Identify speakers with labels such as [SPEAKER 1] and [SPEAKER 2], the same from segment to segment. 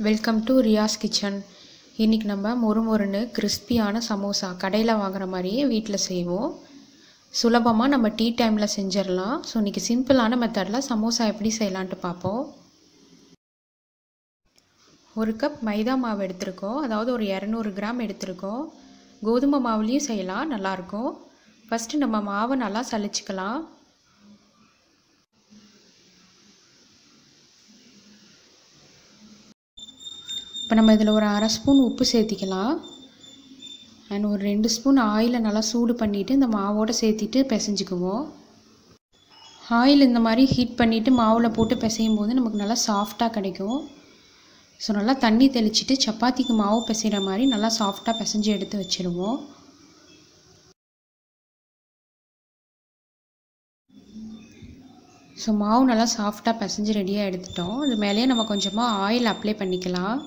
[SPEAKER 1] welcome to Riyaz kitchen இன்றைக்கி நம்ம மொறு மொறுன்னு கிறிஸ்பியான சமோசா கடையில் வாங்குற மாதிரியே வீட்டில் செய்வோம் சுலபமாக நம்ம டீ டைமில் செஞ்சிடலாம் ஸோ இன்றைக்கி சிம்பிளான மெத்தடில் சமோசா எப்படி செய்யலான்ட்டு பார்ப்போம் ஒரு கப் மைதா மாவு எடுத்திருக்கோம் அதாவது ஒரு இரநூறு கிராம் எடுத்திருக்கோம் கோதுமை மாவுலேயும் செய்யலாம் நல்லாயிருக்கும் ஃபஸ்ட்டு நம்ம மாவை நல்லா சலிச்சுக்கலாம் இப்போ நம்ம இதில் ஒரு அரை ஸ்பூன் உப்பு சேர்த்திக்கலாம் அண்ட் ஒரு ரெண்டு ஸ்பூன் ஆயிலை நல்லா சூடு பண்ணிவிட்டு இந்த மாவோடு சேர்த்திட்டு பிசைஞ்சுக்குவோம் ஆயில் இந்த மாதிரி ஹீட் பண்ணிவிட்டு மாவில் போட்டு பிசையும் போது நமக்கு நல்லா சாஃப்டாக கிடைக்கும் ஸோ நல்லா தண்ணி தெளிச்சிட்டு சப்பாத்திக்கு மாவு பிசைகிற மாதிரி நல்லா சாஃப்டாக பிசைஞ்சு எடுத்து வச்சுருவோம் ஸோ மாவு நல்லா சாஃப்டாக பிசைஞ்சு ரெடியாக எடுத்துட்டோம் அது மேலேயே நம்ம கொஞ்சமாக ஆயில் அப்ளை பண்ணிக்கலாம்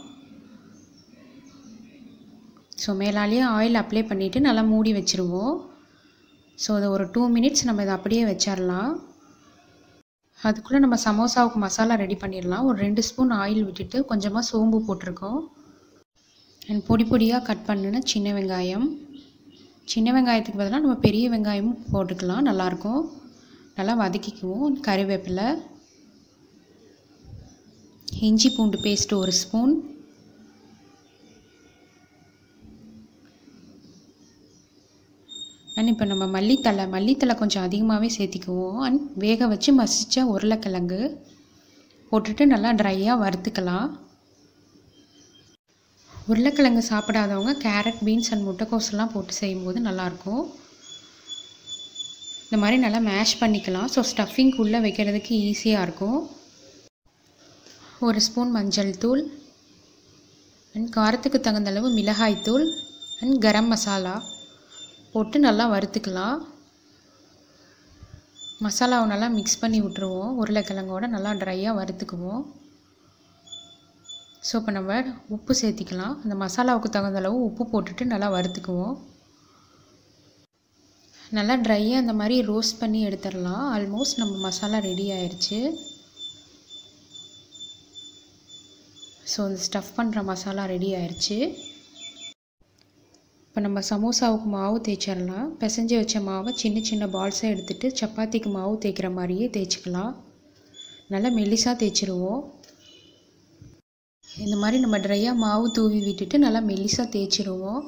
[SPEAKER 1] ஸோ மேலாலேயே ஆயில் அப்ளை பண்ணிவிட்டு நல்லா மூடி வச்சுருவோம் ஸோ அதை ஒரு டூ மினிட்ஸ் நம்ம இதை அப்படியே வச்சிடலாம் அதுக்குள்ளே நம்ம சமோசாவுக்கு மசாலா ரெடி பண்ணிடலாம் ஒரு ரெண்டு ஸ்பூன் ஆயில் விட்டுட்டு கொஞ்சமாக சோம்பு போட்டிருக்கோம் அண்ட் பொடி பொடியாக கட் பண்ணின சின்ன வெங்காயம் சின்ன வெங்காயத்துக்கு பதிலாக நம்ம பெரிய வெங்காயமும் போட்டுக்கலாம் நல்லாயிருக்கும் நல்லா வதக்கிக்குவோம் கறிவேப்பிலை இஞ்சி பூண்டு பேஸ்ட்டு ஒரு ஸ்பூன் அண்ட் இப்போ நம்ம மல்லித்தலை மல்லித்தலை கொஞ்சம் அதிகமாகவே சேர்த்திக்குவோம் அண்ட் வேக வச்சு மசித்த உருளைக்கிழங்கு போட்டுட்டு நல்லா ட்ரையாக வறுத்துக்கலாம் உருளைக்கிழங்கு சாப்பிடாதவங்க கேரட் பீன்ஸ் அண்ட் முட்டைக்கோஸ்லாம் போட்டு செய்யும்போது நல்லாயிருக்கும் இந்த மாதிரி நல்லா மேஷ் பண்ணிக்கலாம் ஸோ ஸ்டஃபிங் உள்ளே வைக்கிறதுக்கு ஈஸியாக இருக்கும் ஒரு ஸ்பூன் மஞ்சள் தூள் அண்ட் காரத்துக்கு தகுந்த அளவு மிளகாய் தூள் அண்ட் கரம் மசாலா போட்டு நல்லா வறுத்துக்கலாம் மசாலாவை நல்லா மிக்ஸ் பண்ணி விட்ருவோம் உருளைக்கிழங்கோட நல்லா ட்ரையாக வறுத்துக்குவோம் ஸோ இப்போ நம்ம உப்பு சேர்த்திக்கலாம் அந்த மசாலாவுக்கு தகுந்த அளவு உப்பு போட்டுட்டு நல்லா வறுத்துக்குவோம் நல்லா ட்ரையாக இந்த மாதிரி ரோஸ்ட் பண்ணி எடுத்துடலாம் ஆல்மோஸ்ட் நம்ம மசாலா ரெடி ஆயிடுச்சு ஸோ இந்த ஸ்டஃப் பண்ணுற மசாலா ரெடி ஆயிடுச்சு இப்போ நம்ம சமோசாவுக்கு மாவு தேய்ச்சிடலாம் பிசைஞ்சு வச்ச மாவை சின்ன சின்ன பால்ஸாக எடுத்துகிட்டு சப்பாத்திக்கு மாவு தேய்க்கிற மாதிரியே தேய்ச்சிக்கலாம் நல்லா மெல்லிசாக தேய்ச்சிருவோம் இந்த மாதிரி நம்ம ட்ரையாக மாவு தூவி விட்டுட்டு நல்லா மெல்லிசாக தேய்ச்சிருவோம்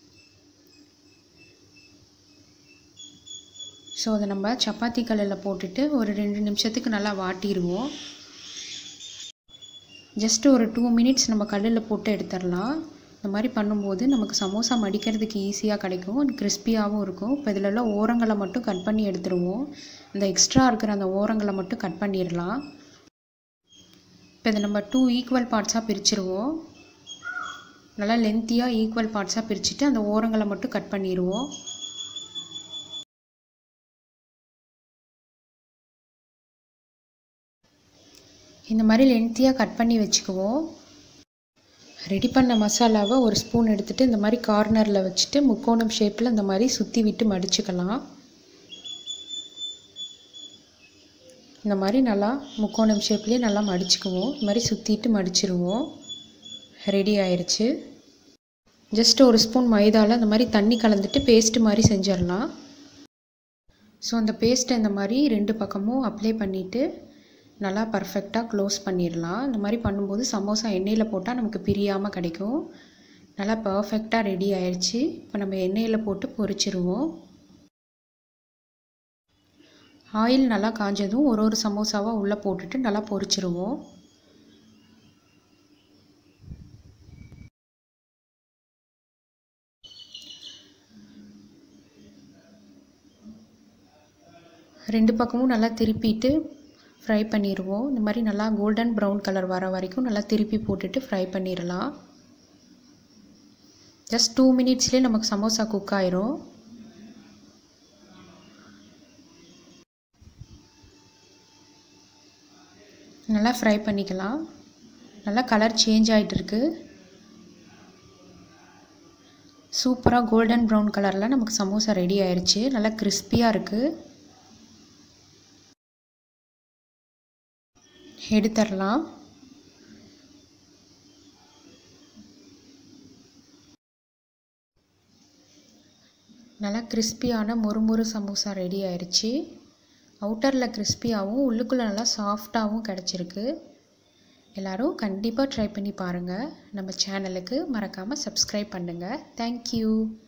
[SPEAKER 1] ஸோ அதை நம்ம சப்பாத்தி கல்லில் போட்டுட்டு ஒரு ரெண்டு நிமிஷத்துக்கு நல்லா வாட்டிடுவோம் ஜஸ்ட்டு ஒரு டூ மினிட்ஸ் நம்ம கல்லில் போட்டு எடுத்துடலாம் இந்த மாதிரி பண்ணும்போது நமக்கு சமோசா மடிக்கிறதுக்கு ஈஸியாக கிடைக்கும் அண்ட் கிறிஸ்பியாகவும் இருக்கும் இப்போ இதிலெல்லாம் ஓரங்களை மட்டும் கட் பண்ணி எடுத்துருவோம் இந்த எக்ஸ்ட்ரா இருக்கிற அந்த ஓரங்களை மட்டும் கட் பண்ணிடலாம் இப்போ இதை நம்ம டூ ஈக்குவல் பார்ட்ஸாக பிரிச்சுருவோம் நல்லா லென்த்தியாக ஈக்குவல் பார்ட்ஸாக பிரிச்சுட்டு அந்த ஓரங்களை மட்டும் கட் பண்ணிடுவோம் இந்த மாதிரி லென்த்தியாக கட் பண்ணி வச்சுக்குவோம் ரெடி பண்ண மசாலாவை ஒரு ஸ்பூன் எடுத்துகிட்டு இந்த மாதிரி கார்னரில் வச்சுட்டு முக்கோணம் ஷேப்பில் இந்த மாதிரி சுற்றி விட்டு மடிச்சுக்கலாம் இந்த மாதிரி நல்லா முக்கோணம் ஷேப்லேயே நல்லா மடிச்சுக்குவோம் இந்த மாதிரி சுற்றிட்டு மடிச்சிருவோம் ரெடி ஆயிடுச்சு ஜஸ்ட் ஒரு ஸ்பூன் மைதாவில் இந்த மாதிரி தண்ணி கலந்துட்டு பேஸ்ட்டு மாதிரி செஞ்சிடலாம் ஸோ அந்த பேஸ்ட்டை இந்த மாதிரி ரெண்டு பக்கமும் அப்ளை பண்ணிவிட்டு நல்லா பர்ஃபெக்டாக க்ளோஸ் பண்ணிடலாம் இந்த மாதிரி பண்ணும்போது சமோசா எண்ணெயில் போட்டால் நமக்கு பிரியாமல் கிடைக்கும் நல்லா பர்ஃபெக்டாக ரெடி ஆயிடுச்சு இப்போ நம்ம எண்ணெயில் போட்டு பொரிச்சிருவோம் ஆயில் நல்லா காஞ்சதும் ஒரு ஒரு சமோசாவாக உள்ளே போட்டுட்டு நல்லா பொரிச்சிருவோம் ரெண்டு பக்கமும் நல்லா திருப்பிட்டு ஃப்ரை பண்ணிடுவோம் இந்த மாதிரி நல்லா கோல்டன் ப்ரௌன் கலர் வர வரைக்கும் நல்லா திருப்பி போட்டுட்டு ஃப்ரை பண்ணிடலாம் ஜஸ்ட் டூ மினிட்ஸ்லேயே நமக்கு சமோசா குக் ஆயிரும் நல்லா ஃப்ரை பண்ணிக்கலாம் நல்லா கலர் சேஞ்ச் ஆகிட்டு இருக்கு சூப்பராக கோல்டன் ப்ரௌன் கலரில் நமக்கு சமோசா ரெடி ஆயிடுச்சு நல்லா கிறிஸ்பியாக இருக்குது எடுத்துடலாம் நல்லா கிறிஸ்பியான மொறுமொறு சமோசா ரெடி ஆயிடுச்சு அவுட்டரில் கிறிஸ்பியாகவும் உள்ளுக்குள்ளே நல்லா சாஃப்டாகவும் கிடச்சிருக்கு எல்லோரும் கண்டிப்பாக ட்ரை பண்ணி பாருங்கள் நம்ம சேனலுக்கு மறக்காமல் சப்ஸ்கிரைப் பண்ணுங்கள் தேங்க்யூ